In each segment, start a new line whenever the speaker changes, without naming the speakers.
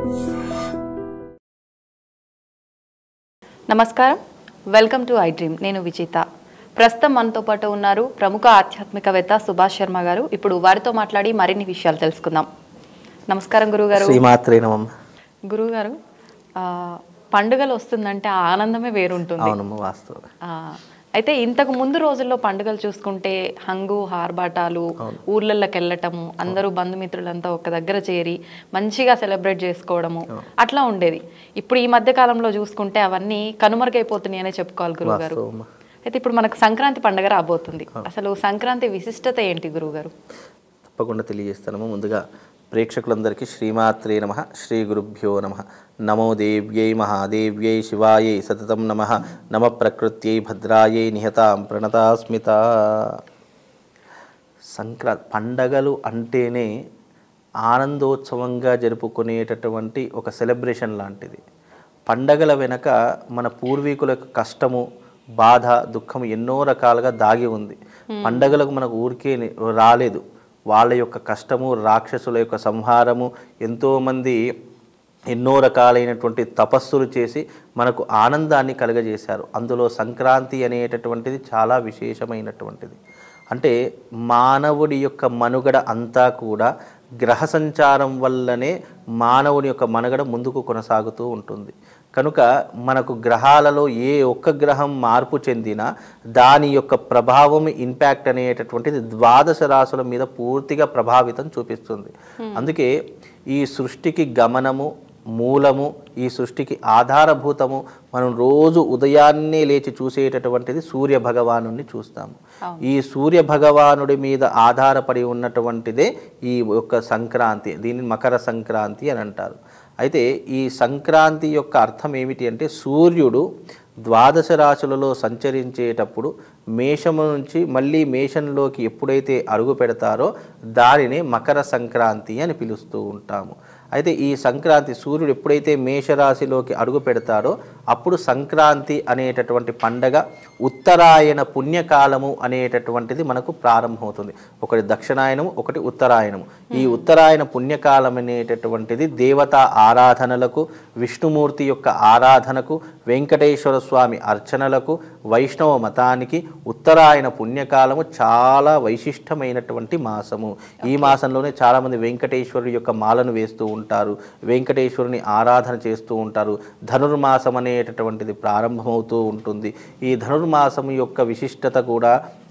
నమస్కారం welcome to I dream నేను విజిత ప్రస్తుతం మనతో పాటు ఉన్నారు ప్రముఖ ఆధ్యాత్మికవేత్త సుభాష్ శర్మ గారు ఇప్పుడు వారితో మాట్లాడి మరిన్ని విషయాలు తెలుసుకుందాం నమస్కారం గురుగారు
శ్రీమాత్రే నమమ్మ
గురుగారు ఆ, పండుగలు వస్తుందంటే ఆ ఆనందమే వేరుంటుంది
అవునమ్మ వాస్తవం
ఆ, అయితే ఇంతకు ముందు రోజుల్లో పండుగలు చూసుకుంటే హంగు హార్బాటాలు ఊర్లలోకి వెళ్ళటము అందరూ బంధుమిత్రులంతా ఒక దగ్గర చేరి మంచిగా సెలబ్రేట్ చేసుకోవడము అట్లా ఉండేది ఇప్పుడు ఈ మధ్య కాలంలో చూసుకుంటే అవన్నీ కనుమరుగైపోతున్నాయి అనే చెప్పుకోవాలి గురువుగారు
వాస్తవమ్మ
అయితే ఇప్పుడు మనకు సంక్రాంతి పండుగ రాబోతుంది అసలు సంక్రాంతి విశిష్టత ఏంటి గురువుగారు
తప్పకుండా తెలియజేస్తానము ముందుగా ప్రేక్షకులందరికీ శ్రీమాత్రే నమ శ్రీ గురుభ్యో నమ నమో దేవ్యై మహాదేవ్యై శివాయై సతతం నమ నమ ప్రకృత్యై భద్రాయై నిహతాం ప్రణతాస్మిత సంక్రాంతి పండగలు అంటేనే ఆనందోత్సవంగా జరుపుకునేటటువంటి ఒక సెలబ్రేషన్ లాంటిది పండగల వెనక మన పూర్వీకుల యొక్క కష్టము బాధ దుఃఖం ఎన్నో రకాలుగా దాగి ఉంది పండగలకు మనకు ఊరికే ని- రాలేదు వాళ్ళ యొక్క కష్టము రాక్షసుల యొక్క సంహారము ఎంతోమంది ఎన్నో రకాలైనటువంటి తపస్సులు చేసి మనకు ఆనందాన్ని కలుగజేశారు అందులో సంక్రాంతి అనేటటువంటిది చాలా విశేషమైనటువంటిది అంటే మానవుడి యొక్క మనుగడ అంతా కూడా గ్రహ సంచారం వల్లనే మానవుని యొక్క మనుగడ ముందుకు కొనసాగుతూ ఉంటుంది కనుక మనకు గ్రహాలలో ఏ ఒక్క గ్రహం మార్పు చెందినా దాని యొక్క ప్రభావం ఇంపాక్ట్ అనేటటువంటిది ద్వాదశ రాశుల మీద పూర్తిగా ప్రభావితం చూపిస్తుంది అందుకే ఈ సృష్టికి గమనము మూలము ఈ సృష్టికి ఆధారభూతము మనం రోజు ఉదయాన్నే లేచి చూసేటటువంటిది సూర్య భగవాను చూస్తాము ఈ సూర్య భగవానుడి మీద ఆధారపడి ఉన్నటువంటిదే ఈ యొక్క సంక్రాంతి దీనిని మకర సంక్రాంతి అని అంటారు అయితే ఈ సంక్రాంతి యొక్క అర్థం ఏమిటి అంటే సూర్యుడు ద్వాదశ రాశులలో సంచరించేటప్పుడు మేషము నుంచి మళ్ళీ మేషంలోకి ఎప్పుడైతే అడుగు పెడతారో దానిని మకర సంక్రాంతి అని పిలుస్తూ ఉంటాము అయితే ఈ సంక్రాంతి సూర్యుడు ఎప్పుడైతే మేషరాశిలోకి అడుగు పెడతాడో అప్పుడు సంక్రాంతి అనేటటువంటి పండగ ఉత్తరాయణ పుణ్యకాలము అనేటటువంటిది మనకు ప్రారంభమవుతుంది ఒకటి దక్షిణాయనము ఒకటి ఉత్తరాయణము ఈ ఉత్తరాయణ పుణ్యకాలం అనేటటువంటిది దేవతా ఆరాధనలకు విష్ణుమూర్తి యొక్క ఆరాధనకు వెంకటేశ్వర స్వామి అర్చనలకు వైష్ణవ మతానికి ఉత్తరాయణ పుణ్యకాలము చాలా వైశిష్టమైనటువంటి మాసము ఈ మాసంలోనే చాలామంది వెంకటేశ్వరుడు యొక్క మాలను వేస్తూ ఉంటారు వెంకటేశ్వరుని ఆరాధన చేస్తూ ఉంటారు ధనుర్మాసం అనేటటువంటిది ప్రారంభమవుతూ ఉంటుంది ఈ ధనుర్మాసం యొక్క విశిష్టత కూడా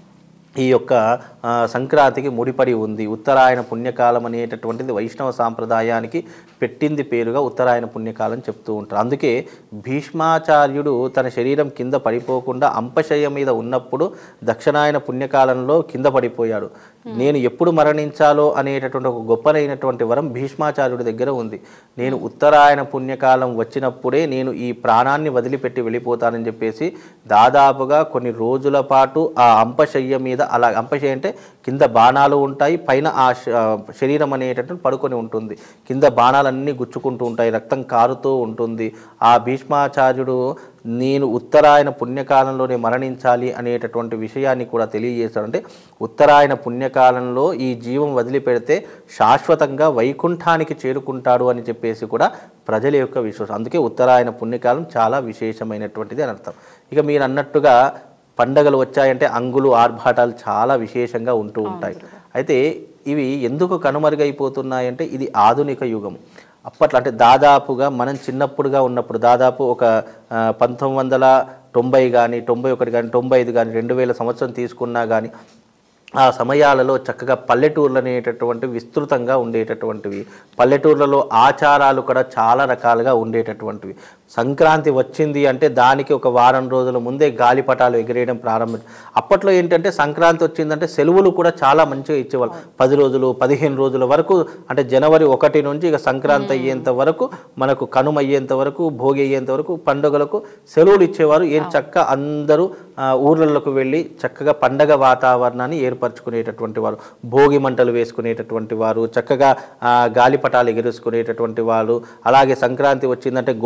ఈ యొక్క ఆ, సంక్రాంతికి ముడిపడి ఉంది ఉత్తరాయణ పుణ్యకాలం అనేటటువంటిది వైష్ణవ సాంప్రదాయానికి పెట్టింది పేరుగా ఉత్తరాయణ పుణ్యకాలం చెప్తూ ఉంటారు అందుకే భీష్మాచార్యుడు తన శరీరం కింద పడిపోకుండా అంపశయ్య మీద ఉన్నప్పుడు దక్షిణాయన పుణ్యకాలంలో కింద పడిపోయాడు నేను ఎప్పుడు మరణించాలో అనేటటువంటి ఒక గొప్పనైనటువంటి వరం భీష్మాచార్యుడి దగ్గర ఉంది నేను ఉత్తరాయణ పుణ్యకాలం వచ్చినప్పుడే నేను ఈ ప్రాణాన్ని వదిలిపెట్టి వెళ్ళిపోతానని చెప్పేసి దాదాపుగా కొన్ని రోజుల పాటు ఆ అంపశయ్య మీద అలా అంపశయ్య అంటే కింద బాణాలు ఉంటాయి పైన ఆ శ- ఆ శరీరం అనేటటువంటి పడుకొని ఉంటుంది కింద బాణాలన్నీ గుచ్చుకుంటూ ఉంటాయి రక్తం కారుతూ ఉంటుంది ఆ భీష్మాచార్యుడు నేను ఉత్తరాయణ పుణ్యకాలంలోనే మరణించాలి అనేటటువంటి విషయాన్ని కూడా తెలియజేశాడు అంటే ఉత్తరాయణ పుణ్యకాలంలో ఈ జీవం వదిలిపెడితే శాశ్వతంగా వైకుంఠానికి చేరుకుంటాడు అని చెప్పేసి కూడా ప్రజల యొక్క విశ్వాసం అందుకే ఉత్తరాయణ పుణ్యకాలం చాలా విశేషమైనటువంటిది అని అర్థం ఇక మీరు అన్నట్టుగా పండగలు వచ్చాయంటే అంగులు ఆర్భాటాలు చాలా విశేషంగా ఉంటూ ఉంటాయి అయితే ఇవి ఎందుకు కనుమరుగైపోతున్నాయంటే ఇది ఆధునిక యుగం అప్పట్లో అంటే దాదాపుగా మనం చిన్నప్పుడుగా ఉన్నప్పుడు దాదాపు ఒక ఆ, పంతొమ్మిది వందల తొంభై కానీ తొంభై ఒకటి కానీ తొంభై ఐదు కానీ రెండు వేల సంవత్సరం తీసుకున్నా కానీ ఆ సమయాలలో చక్కగా పల్లెటూర్లు అనేటటువంటి విస్తృతంగా ఉండేటటువంటివి పల్లెటూర్లలో ఆచారాలు కూడా చాలా రకాలుగా ఉండేటటువంటివి సంక్రాంతి వచ్చింది అంటే దానికి ఒక వారం రోజుల ముందే గాలిపటాలు ఎగిరేయడం ప్రారంభం అప్పట్లో ఏంటంటే సంక్రాంతి వచ్చిందంటే సెలవులు కూడా చాలా మంచిగా ఇచ్చేవాళ్ళు పది రోజులు పదిహేను రోజుల వరకు అంటే జనవరి ఒకటి నుంచి ఇక సంక్రాంతి అయ్యేంత వరకు మనకు కనుమ అయ్యేంత వరకు భోగి అయ్యేంత వరకు పండుగలకు సెలవులు ఇచ్చేవారు ఏం చక్క అందరూ ఆ, ఊర్లలోకి వెళ్ళి చక్కగా పండగ వాతావరణాన్ని ఏర్పరచుకునేటటువంటి వారు భోగి మంటలు వేసుకునేటటువంటి వారు చక్కగా ఆ, గాలిపటాలు ఎగరేసుకునేటటువంటి వారు అలాగే సంక్రాంతి వచ్చిందంటే గొబ్బెమ్మలు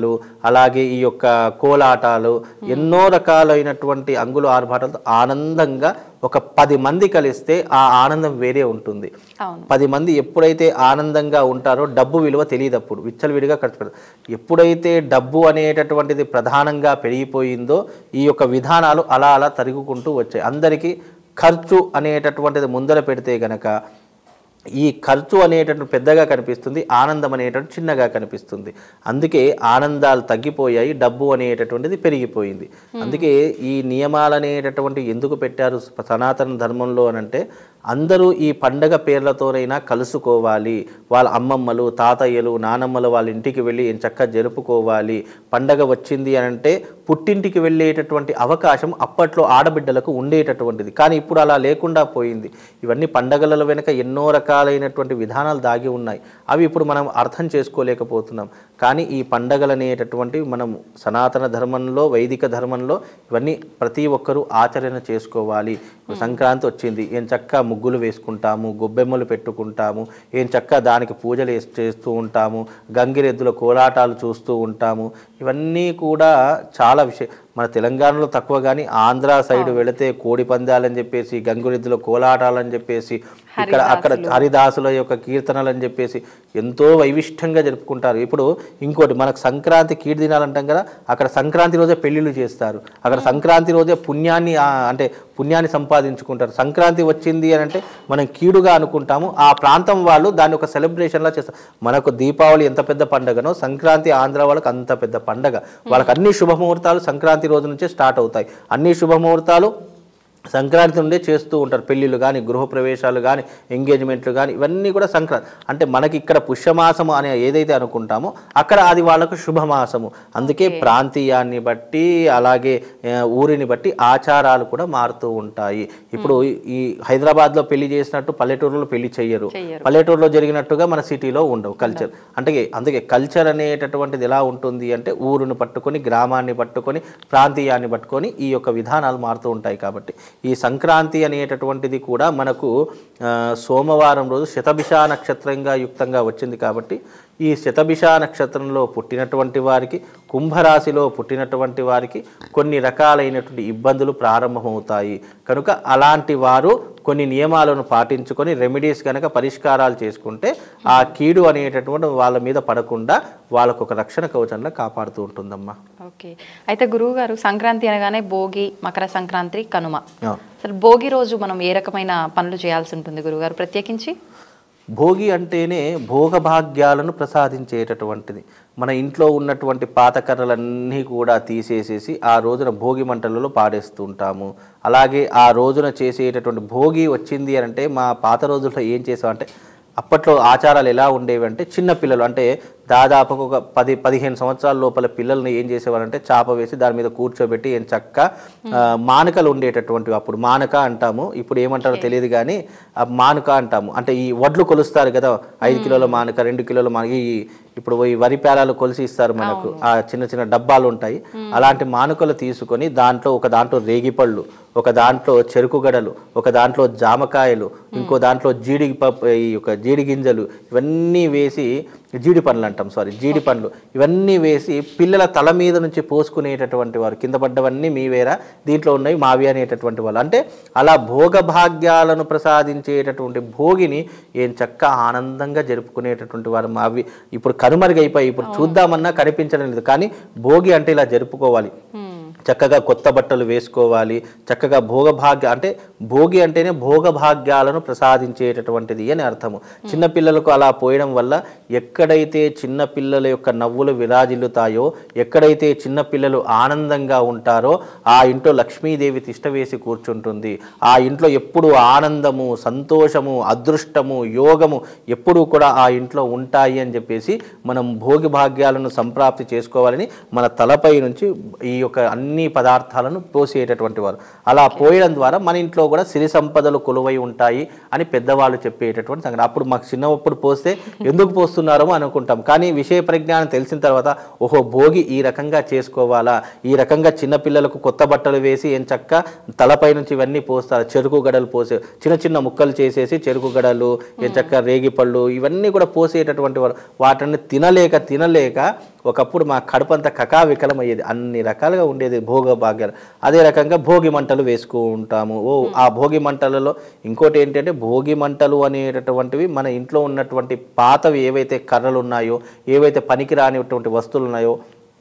పండుగలు అలాగే ఈ యొక్క కోలాటాలు ఎన్నో రకాలైనటువంటి అంగులు ఆర్భాటాలతో ఆనందంగా ఒక పది మంది కలిస్తే ఆ ఆనందం వేరే ఉంటుంది
అవును
పది మంది ఎప్పుడైతే ఆనందంగా ఉంటారో డబ్బు విలువ తెలియదు అప్పుడు విచ్చలవిడిగా ఖర్చు పెడతారు ఎప్పుడైతే డబ్బు అనేటటువంటిది ప్రధానంగా పెరిగిపోయిందో ఈ యొక్క విధానాలు అలా అలా తరుగుకుంటూ వచ్చాయి అందరికీ ఖర్చు అనేటటువంటిది ముందర పెడితే గనక ఈ ఖర్చు అనేటటువంటి పెద్దగా కనిపిస్తుంది ఆనందం అనేటటువంటి చిన్నగా కనిపిస్తుంది అందుకే ఆనందాలు తగ్గిపోయాయి డబ్బు అనేటటువంటిది పెరిగిపోయింది అందుకే ఈ నియమాలు అనేటటువంటి ఎందుకు పెట్టారు సనాతన ధర్మంలో అనంటే అందరూ ఈ పండగ పేర్లతోనైనా కలుసుకోవాలి వాళ్ళ అమ్మమ్మలు తాతయ్యలు నానమ్మలు వాళ్ళ ఇంటికి వెళ్ళి చక్కగా జరుపుకోవాలి పండగ వచ్చింది అని అంటే పుట్టింటికి వెళ్ళేటటువంటి అవకాశం అప్పట్లో ఆడబిడ్డలకు ఉండేటటువంటిది కానీ ఇప్పుడు అలా లేకుండా పోయింది ఇవన్నీ పండగల వెనుక ఎన్నో రకాలైనటువంటి విధానాలు దాగి ఉన్నాయి అవి ఇప్పుడు మనం అర్థం చేసుకోలేకపోతున్నాం కానీ ఈ పండగలు అనేటటువంటివి మనం సనాతన ధర్మంలో వైదిక ధర్మంలో ఇవన్నీ ప్రతి ఒక్కరూ ఆచరణ చేసుకోవాలి ఇప్పుడు సంక్రాంతి వచ్చింది ఏం చక్క ముగ్గులు వేసుకుంటాము గొబ్బెమ్మలు పెట్టుకుంటాము ఏం చక్క దానికి పూజలు చేస్- చేస్తూ ఉంటాము గంగిరెద్దుల కోలాటాలు చూస్తూ ఉంటాము ఇవన్నీ కూడా చాలా విషయం మన తెలంగాణలో తక్కువ కానీ ఆంధ్ర సైడ్ వెళితే కోడి పందాలని చెప్పేసి గంగిరెద్దుల కోలాటాలని చెప్పేసి ఇక్కడ అక్కడ హరిదాసుల యొక్క కీర్తనలు అని చెప్పేసి ఎంతో వైవిష్టంగా జరుపుకుంటారు ఇప్పుడు ఇంకోటి మనకు సంక్రాంతి కీడు దినాలు అంటాం కదా అక్కడ సంక్రాంతి రోజే పెళ్లిళ్ళు చేస్తారు అక్కడ సంక్రాంతి రోజే పుణ్యాన్ని ఆ, అంటే పుణ్యాన్ని సంపాదించుకుంటారు సంక్రాంతి వచ్చింది అని అంటే మనం కీడుగా అనుకుంటాము ఆ ప్రాంతం వాళ్ళు దాన్ని ఒక సెలబ్రేషన్లా చేస్తారు మనకు దీపావళి ఎంత పెద్ద పండగనో సంక్రాంతి ఆంధ్ర వాళ్ళకి అంత పెద్ద పండగ వాళ్ళకి అన్ని శుభముహూర్తాలు సంక్రాంతి రోజు నుంచే స్టార్ట్ అవుతాయి అన్ని శుభముహూర్తాలు సంక్రాంతి నుండే చేస్తూ ఉంటారు పెళ్ళిళ్ళు కానీ గృహప్రవేశాలు కానీ ఎంగేజ్మెంట్లు కానీ ఇవన్నీ కూడా సంక్రాంతి అంటే మనకి ఇక్కడ పుష్యమాసము అనే ఏదైతే అనుకుంటామో అక్కడ అది వాళ్ళకు శుభమాసము అందుకే ప్రాంతీయాన్ని బట్టి అలాగే ఆ, ఊరిని బట్టి ఆచారాలు కూడా మారుతూ ఉంటాయి ఇప్పుడు ఈ హైదరాబాద్లో పెళ్లి చేసినట్టు పల్లెటూరులో పెళ్లి చెయ్యరు
చెయ్యరు.
పల్లెటూరులో జరిగినట్టుగా మన సిటీలో ఉండవు కల్చర్ అంటే అందుకే కల్చర్ అనేటటువంటిది ఎలా ఉంటుంది అంటే ఊరును పట్టుకొని గ్రామాన్ని పట్టుకొని ప్రాంతీయాన్ని పట్టుకొని ఈ యొక్క విధానాలు మారుతూ ఉంటాయి కాబట్టి ఈ సంక్రాంతి అనేటటువంటిది కూడా మనకు ఆ, సోమవారం రోజు శతభిష నక్షత్రంగా యుక్తంగా వచ్చింది కాబట్టి ఈ శతభిష నక్షత్రంలో పుట్టినటువంటి వారికి కుంభరాశిలో పుట్టినటువంటి వారికి కొన్ని రకాలైనటువంటి ఇబ్బందులు ప్రారంభమవుతాయి కనుక అలాంటి వారు కొన్ని నియమాలను పాటించుకొని రెమెడీస్ కనుక పరిష్కారాలు చేసుకుంటే ఆ కీడు అనేటటువంటి వాళ్ళ మీద పడకుండా వాళ్ళకు ఒక రక్షణ కవచంగా కాపాడుతూ ఉంటుందమ్మా
ఓకే అయితే గురువు గారు సంక్రాంతి అనగానే భోగి మకర సంక్రాంతి కనుమ
ఆ.
అసలు భోగి రోజు మనం ఏ రకమైన పనులు చేయాల్సి ఉంటుంది గురుగారు ప్రత్యేకించి
భోగి అంటేనే భోగభాగ్యాలను ప్రసాదించేటటువంటిది మన ఇంట్లో ఉన్నటువంటి పాత కర్రలన్నీ కూడా తీసేసేసి ఆ రోజున భోగి మంటలలో పాడేస్తూ ఉంటాము అలాగే ఆ రోజున చేసేటటువంటి భోగి వచ్చింది అని అంటే మా పాత రోజుల్లో ఏం చేసామంటే అప్పట్లో ఆచారాలు ఎలా ఉండేవి అంటే చిన్న పిల్లలు అంటే దాదాపు ఒక పది పదిహేను సంవత్సరాల లోపల పిల్లల్ని ఏం చేసేవారంటే చాప వేసి దాని మీద కూర్చోబెట్టి ఏం చక్క ఆ, మానకలు ఉండేటటువంటివి అప్పుడు మానక అంటాము ఇప్పుడు ఏమంటారో తెలియదు కానీ ఆ మానుక అంటాము అంటే ఈ వడ్లు కొలుస్తారు కదా ఐదు కిలోల మానక రెండు కిలోల మానక ఈ ఇప్పుడు ఈ వరి పేలాలు కొలిసి ఇస్తారు మనకు ఆ చిన్న చిన్న డబ్బాలు ఉంటాయి అలాంటి మానుకలు తీసుకొని దాంట్లో ఒక దాంట్లో రేగిపళ్ళు ఒక దాంట్లో చెరుకు గడలు ఒక దాంట్లో జామకాయలు ఇంకో దాంట్లో జీడి పప్పు ఈ యొక్క జీడి గింజలు ఇవన్నీ వేసి జీడి పండ్లు అంటాం సారీ జీడి పండ్లు ఇవన్నీ వేసి పిల్లల తల మీద నుంచి పోసుకునేటటువంటి వారు కింద పడ్డవన్నీ మీవేరా దీంట్లో ఉన్నవి మావి అనేటటువంటి వాళ్ళు అంటే అలా భోగభాగ్యాలను ప్రసాదించేటటువంటి భోగిని ఏం చక్క ఆనందంగా జరుపుకునేటటువంటి వారు మావి ఇప్పుడు కనుమరుగైపోయి ఇప్పుడు చూద్దామన్నా కనిపించడం లేదు కానీ భోగి అంటే ఇలా జరుపుకోవాలి చక్కగా కొత్త బట్టలు వేసుకోవాలి చక్కగా భోగభాగ్య అంటే భోగి అంటేనే భోగభాగ్యాలను ప్రసాదించేటటువంటిది అని అర్థము చిన్నపిల్లలకు అలా పోయడం వల్ల ఎక్కడైతే చిన్న పిల్లల యొక్క నవ్వులు విరాజిల్లుతాయో ఎక్కడైతే చిన్న పిల్లలు ఆనందంగా ఉంటారో ఆ ఇంట్లో లక్ష్మీదేవి తిష్టవేసి కూర్చుంటుంది ఆ ఇంట్లో ఎప్పుడు ఆనందము సంతోషము అదృష్టము యోగము ఎప్పుడూ కూడా ఆ ఇంట్లో ఉంటాయి అని చెప్పేసి మనం భోగి భాగ్యాలను సంప్రాప్తి చేసుకోవాలని మన తలపై నుంచి ఈ యొక్క అన్ని పదార్థాలను పోసేటటువంటి వారు అలా పోయడం ద్వారా మన ఇంట్లో కూడా సిరి సంపదలు కొలువై ఉంటాయి అని పెద్దవాళ్ళు చెప్పేటటువంటి సంగతి అప్పుడు మాకు చిన్నప్పుడు పోస్తే ఎందుకు పోస్తున్నారో అనుకుంటాం కానీ విషయ పరిజ్ఞానం తెలిసిన తర్వాత ఓహో భోగి ఈ రకంగా చేసుకోవాలా ఈ రకంగా చిన్న పిల్లలకు కొత్త బట్టలు వేసి ఏం చక్క తలపై నుంచి ఇవన్నీ పోస్తారు చెరుకు గడలు పోసే చిన్న చిన్న ముక్కలు చేసేసి చెరుకు గడలు ఏం చక్క రేగిపళ్ళు ఇవన్నీ కూడా పోసేటటువంటి వారు వాటిని తినలేక తినలేక ఒకప్పుడు మా కడుపంతా కకావికలం అయ్యేది అన్ని రకాలుగా ఉండేది భోగ భాగ్యాలు అదే రకంగా భోగి మంటలు వేసుకుంటాము ఓ ఆ భోగి మంటలలో ఇంకోటి ఏంటంటే భోగి మంటలు అనేటటువంటివి మన ఇంట్లో ఉన్నటువంటి పాతవి ఏవైతే కర్రలు ఉన్నాయో ఏవైతే పనికి రానిటువంటి వస్తువులు ఉన్నాయో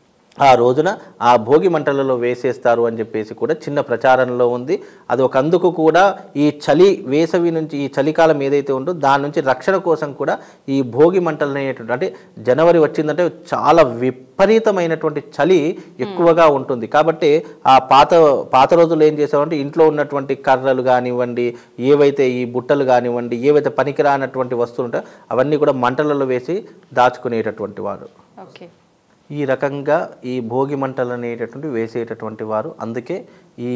ఆ రోజున ఆ భోగి మంటలలో వేసేస్తారు అని చెప్పేసి కూడా చిన్న ప్రచారంలో ఉంది అది ఒక అందుకు కూడా ఈ చలి వేసవి నుంచి ఈ చలికాలం ఏదైతే ఉందో దాని నుంచి రక్షణ కోసం కూడా ఈ భోగి మంటలు అనేటువంటి అంటే జనవరి వచ్చిందంటే చాలా విపరీతమైనటువంటి చలి ఎక్కువగా ఉంటుంది కాబట్టి ఆ పాత పాత రోజుల్లో ఏం చేసేవారంటే ఇంట్లో ఉన్నటువంటి కర్రలు కానివ్వండి ఏవైతే ఈ బుట్టలు కానివ్వండి ఏవైతే పనికిరానటువంటి వస్తువులు ఉంటాయో అవన్నీ కూడా మంటలలో వేసి దాచుకునేటటువంటి వారు
ఓకే
ఈ రకంగా ఈ భోగి మంటలు అనేటటువంటి వేసేటటువంటి వారు అందుకే ఈ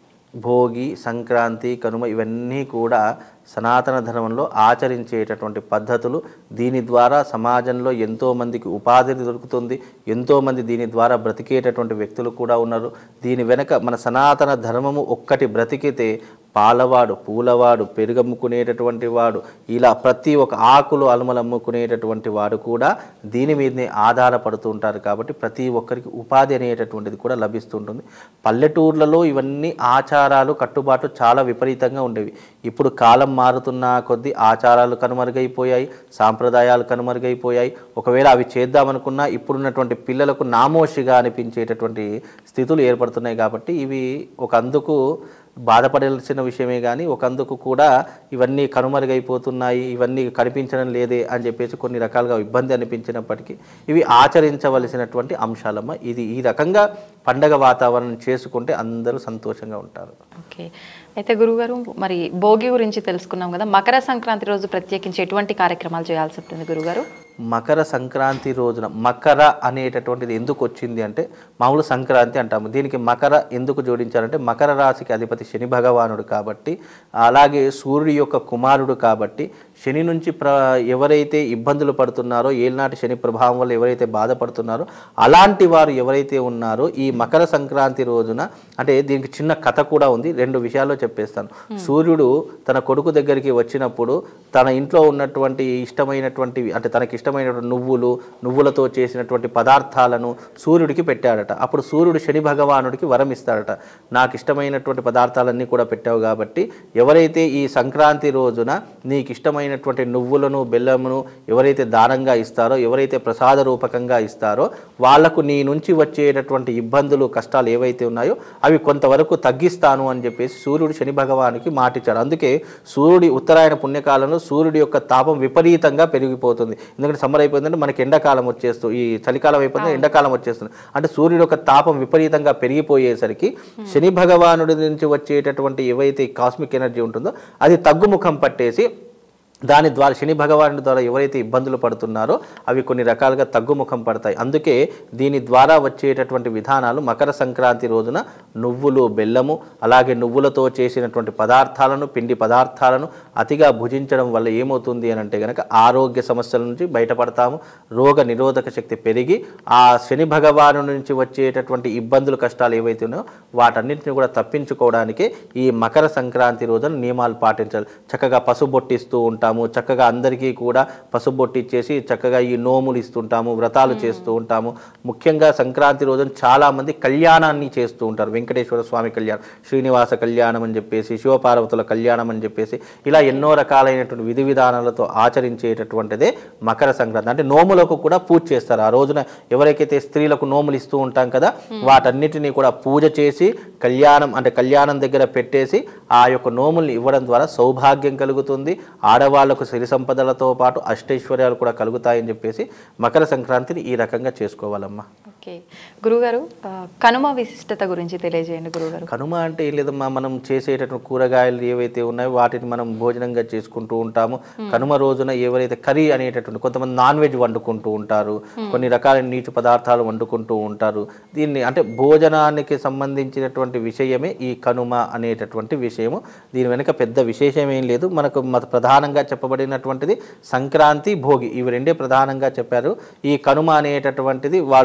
భోగి సంక్రాంతి కనుమ ఇవన్నీ కూడా సనాతన ధర్మంలో ఆచరించేటటువంటి పద్ధతులు దీని ద్వారా సమాజంలో ఎంతోమందికి ఉపాధి దొరుకుతుంది ఎంతోమంది దీని ద్వారా బ్రతికేటటువంటి వ్యక్తులు కూడా ఉన్నారు దీని వెనక మన సనాతన ధర్మము ఒక్కటి బ్రతికితే పాలవాడు పూలవాడు పెరుగమ్ముకునేటటువంటి వాడు ఇలా ప్రతి ఒక్క ఆకులు అలుమలు అమ్ముకునేటటువంటి వాడు కూడా దీని మీదనే ఆధారపడుతూ ఉంటారు కాబట్టి ప్రతి ఒక్కరికి ఉపాధి అనేటటువంటిది కూడా లభిస్తుంటుంది పల్లెటూర్లలో ఇవన్నీ ఆచారాలు కట్టుబాట్లు చాలా విపరీతంగా ఉండేవి ఇప్పుడు కాలం మారుతున్న కొద్దీ ఆచారాలు కనుమరుగైపోయాయి సాంప్రదాయాలు కనుమరుగైపోయాయి ఒకవేళ అవి చేద్దామనుకున్నా ఇప్పుడున్నటువంటి పిల్లలకు నామోషిగా అనిపించేటటువంటి స్థితులు ఏర్పడుతున్నాయి కాబట్టి ఇవి ఒక అందుకు బాధపడాల్సిన విషయమే కానీ ఒకందుకు కూడా ఇవన్నీ కనుమరుగైపోతున్నాయి ఇవన్నీ కనిపించడం లేదే అని చెప్పేసి కొన్ని రకాలుగా ఇబ్బంది అనిపించినప్పటికీ ఇవి ఆచరించవలసినటువంటి అంశాలమ్మ ఇది ఈ రకంగా పండగ వాతావరణం చేసుకుంటే అందరూ సంతోషంగా ఉంటారు
ఓకే అయితే గురుగారు మరి భోగి గురించి తెలుసుకున్నాం కదా మకర సంక్రాంతి రోజు ప్రత్యేకించి ఎటువంటి కార్యక్రమాలు చేయాల్సి ఉంటుంది గురుగారు
మకర సంక్రాంతి రోజున మకర అనేటటువంటిది ఎందుకు వచ్చింది అంటే మామూలు సంక్రాంతి అంటాము దీనికి మకర ఎందుకు జోడించారంటే మకర రాశికి అధిపతి శని భగవానుడు కాబట్టి అలాగే సూర్యుడి యొక్క కుమారుడు కాబట్టి శని నుంచి ప్ర ఎవరైతే ఇబ్బందులు పడుతున్నారో ఏళ్ళనాటి శని ప్రభావం వల్ల ఎవరైతే బాధపడుతున్నారో అలాంటి వారు ఎవరైతే ఉన్నారో ఈ మకర సంక్రాంతి రోజున అంటే దీనికి చిన్న కథ కూడా ఉంది రెండు విషయాల్లో చెప్పేస్తాను సూర్యుడు తన కొడుకు దగ్గరికి వచ్చినప్పుడు తన ఇంట్లో ఉన్నటువంటి ఇష్టమైనటువంటివి అంటే తనకి ఇష్టమైనటువంటి నువ్వులు నువ్వులతో చేసినటువంటి పదార్థాలను సూర్యుడికి పెట్టాడట అప్పుడు సూర్యుడు శని భగవానుడికి వరం ఇస్తాడట నాకు ఇష్టమైనటువంటి పదార్థాలన్నీ కూడా పెట్టావు కాబట్టి ఎవరైతే ఈ సంక్రాంతి రోజున నీకు ఇష్టమైనటువంటి నువ్వులను బెల్లమును ఎవరైతే దానంగా ఇస్తారో ఎవరైతే ప్రసాద రూపకంగా ఇస్తారో వాళ్లకు నీ నుంచి వచ్చేటటువంటి ఇబ్బందులు కష్టాలు ఏవైతే ఉన్నాయో అవి కొంతవరకు తగ్గిస్తాను అని చెప్పేసి సూర్యుడు శని భగవానికి మాటిచ్చాడు అందుకే సూర్యుడి ఉత్తరాయణ పుణ్యకాలంలో సూర్యుడి యొక్క తాపం విపరీతంగా పెరిగిపోతుంది ఎందుకంటే సమ్మర్ అయిపోయిందంటే మనకి ఎండాకాలం వచ్చేస్తూ ఈ చలికాలం అయిపోయింది ఎండాకాలం వచ్చేస్తుంది అంటే సూర్యుడి యొక్క తాపం విపరీతంగా పెరిగిపోయేసరికి శని భగవానుడి నుంచి వచ్చేటటువంటి ఏవైతే కాస్మిక్ ఎనర్జీ ఉంటుందో అది తగ్గుముఖం పట్టేసి దాని ద్వారా శని భగవానుడి ద్వారా ఎవరైతే ఇబ్బందులు పడుతున్నారో అవి కొన్ని రకాలుగా తగ్గుముఖం పడతాయి అందుకే దీని ద్వారా వచ్చేటటువంటి విధానాలు మకర సంక్రాంతి రోజున నువ్వులు బెల్లము అలాగే నువ్వులతో చేసినటువంటి పదార్థాలను పిండి పదార్థాలను అతిగా భుజించడం వల్ల ఏమవుతుంది అని అంటే కనుక ఆరోగ్య సమస్యల నుంచి బయటపడతాము రోగ నిరోధక శక్తి పెరిగి ఆ శని భగవాను నుంచి వచ్చేటటువంటి ఇబ్బందులు కష్టాలు ఏవైతే ఉన్నాయో వాటన్నింటిని కూడా తప్పించుకోవడానికే ఈ మకర సంక్రాంతి రోజున నియమాలు పాటించాలి చక్కగా పసుబొట్టిస్తూ ఉంటాము చక్కగా అందరికీ కూడా పసుబొట్టిచ్చేసి చక్కగా ఈ నోములు ఇస్తుంటాము వ్రతాలు చేస్తూ ఉంటాము ముఖ్యంగా సంక్రాంతి రోజున చాలామంది కళ్యాణాన్ని చేస్తూ ఉంటారు వెంకటేశ్వర స్వామి కళ్యాణం శ్రీనివాస కళ్యాణం అని చెప్పేసి శివపార్వతుల కళ్యాణం అని చెప్పేసి ఇలా ఎన్నో రకాలైనటువంటి విధి విధానాలతో ఆచరించేటటువంటిదే మకర సంక్రాంతి అంటే నోములకు కూడా పూజ చేస్తారు ఆ రోజున ఎవరికైతే స్త్రీలకు నోములు ఇస్తూ ఉంటాం కదా వాటన్నిటినీ కూడా పూజ చేసి కళ్యాణం అంటే కళ్యాణం దగ్గర పెట్టేసి ఆ యొక్క నోముల్ని ఇవ్వడం ద్వారా సౌభాగ్యం కలుగుతుంది ఆడవాళ్లకు సిరి సంపదలతో పాటు అష్టైశ్వర్యాలు కూడా కలుగుతాయని చెప్పేసి మకర సంక్రాంతిని ఈ రకంగా చేసుకోవాలమ్మా
ఓకే గురుగారు ఆ, కనుమ విశిష్టత గురించి తెలియజేయండి గురుగారు
కనుమ అంటే ఏం లేదమ్మా మనం చేసేటటువంటి కూరగాయలు ఏవైతే ఉన్నాయో వాటిని మనం భోజనంగా చేసుకుంటూ ఉంటాము కనుమ రోజున ఎవరైతే కర్రీ అనేటటువంటి కొంతమంది నాన్ వెజ్ వండుకుంటూ ఉంటారు కొన్ని రకాల నీచు పదార్థాలు వండుకుంటూ ఉంటారు దీన్ని అంటే భోజనానికి సంబంధించినటువంటి విషయమే ఈ కనుమ అనేటటువంటి విషయము దీని వెనుక పెద్ద విశేషం ఏం లేదు మనకు మత ప్రధానంగా చెప్పబడినటువంటిది సంక్రాంతి భోగి ఇవి రెండే ప్రధానంగా చెప్పారు ఈ కనుమ అనేటటువంటిది వాళ్ళు తినేటటువంటి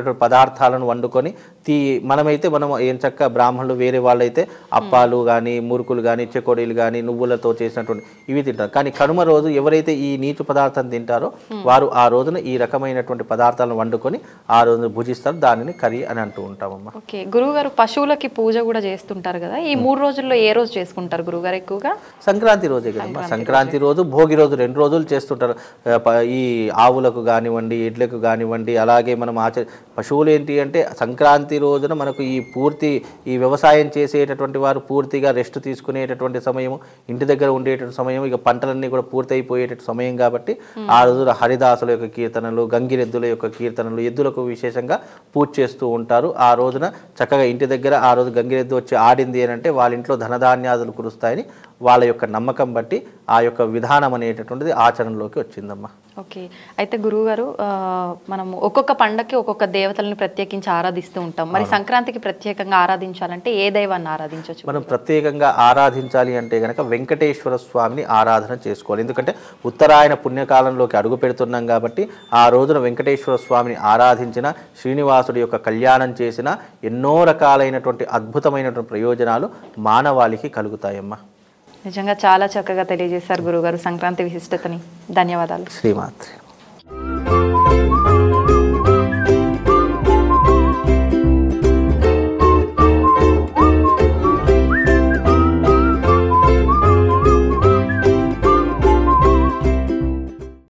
రకమైనటువంటి పదార్థాలను వండుకొని తీ మనమైతే మనం ఏం చక్క బ్రాహ్మణులు వేరే వాళ్ళైతే అప్పాలు కానీ మురుకులు కానీ చెకోడీలు కానీ నువ్వులతో చేసినటువంటి ఇవి తింటారు కానీ కనుమ రోజు ఎవరైతే ఈ నీచు పదార్థం తింటారో వారు ఆ రోజున ఈ రకమైనటువంటి పదార్థాలను వండుకొని ఆ రోజున భుజిస్తారు దానిని కర్రీ అని అంటూ ఉంటామమ్మా
ఓకే గురువుగారు పశువులకి పూజ కూడా చేస్తుంటారు కదా ఈ మూడు రోజుల్లో ఏ రోజు చేసుకుంటారు గురువుగారు ఎక్కువగా
సంక్రాంతి రోజే కదమ్మా సంక్రాంతి రోజు భోగి రోజు రెండు రోజులు చేస్తుంటారు ఆ, ప- ఈ ఆవులకు కానివ్వండి ఎడ్లకు కానివ్వండి అలాగే మనం ఆచ పశువులు ఏంటి అంటే సంక్రాంతి రోజున మనకు ఈ పూర్తి ఈ వ్యవసాయం చేసేటటువంటి వారు పూర్తిగా రెస్ట్ తీసుకునేటటువంటి సమయం ఇంటి దగ్గర ఉండేటటువంటి సమయం ఇక పంటలన్నీ కూడా పూర్తయిపోయేటటువంటి సమయం కాబట్టి ఆ రోజున హరిదాసుల యొక్క కీర్తనలు గంగిరెద్దుల యొక్క కీర్తనలు ఎద్దులకు విశేషంగా పూజ చేస్తూ ఉంటారు ఆ రోజున చక్కగా ఇంటి దగ్గర ఆ రోజు గంగిరెద్దు వచ్చి ఆడింది అని అంటే వాళ్ళ ఇంట్లో ధనధాన్యాదులు కురుస్తాయని వాళ్ళ యొక్క నమ్మకం బట్టి ఆ యొక్క విధానం అనేటటువంటిది ఆచరణలోకి వచ్చిందమ్మా
ఓకే అయితే గురువుగారు ఆ, మనం ఒక్కొక్క పండగకి ఒక్కొక్క దేవతలను ప్రత్యేకించి ఆరాధిస్తూ ఉంటాం మరి సంక్రాంతికి ప్రత్యేకంగా ఆరాధించాలంటే ఏ దైవాన్ని ఆరాధించవచ్చు
మనం ప్రత్యేకంగా ఆరాధించాలి అంటే గనక వెంకటేశ్వర స్వామిని ఆరాధన చేసుకోవాలి ఎందుకంటే ఉత్తరాయణ పుణ్యకాలంలోకి అడుగు పెడుతున్నాం కాబట్టి ఆ రోజున వెంకటేశ్వర స్వామిని ఆరాధించిన శ్రీనివాసుడి యొక్క కళ్యాణం చేసిన ఎన్నో రకాలైనటువంటి అద్భుతమైనటువంటి ప్రయోజనాలు మానవాళికి కలుగుతాయమ్మా
నిజంగా చాలా చక్కగా తెలియజేశారు గురువుగారు సంక్రాంతి విశిష్టతని ధన్యవాదాలు
శ్రీమాత్రి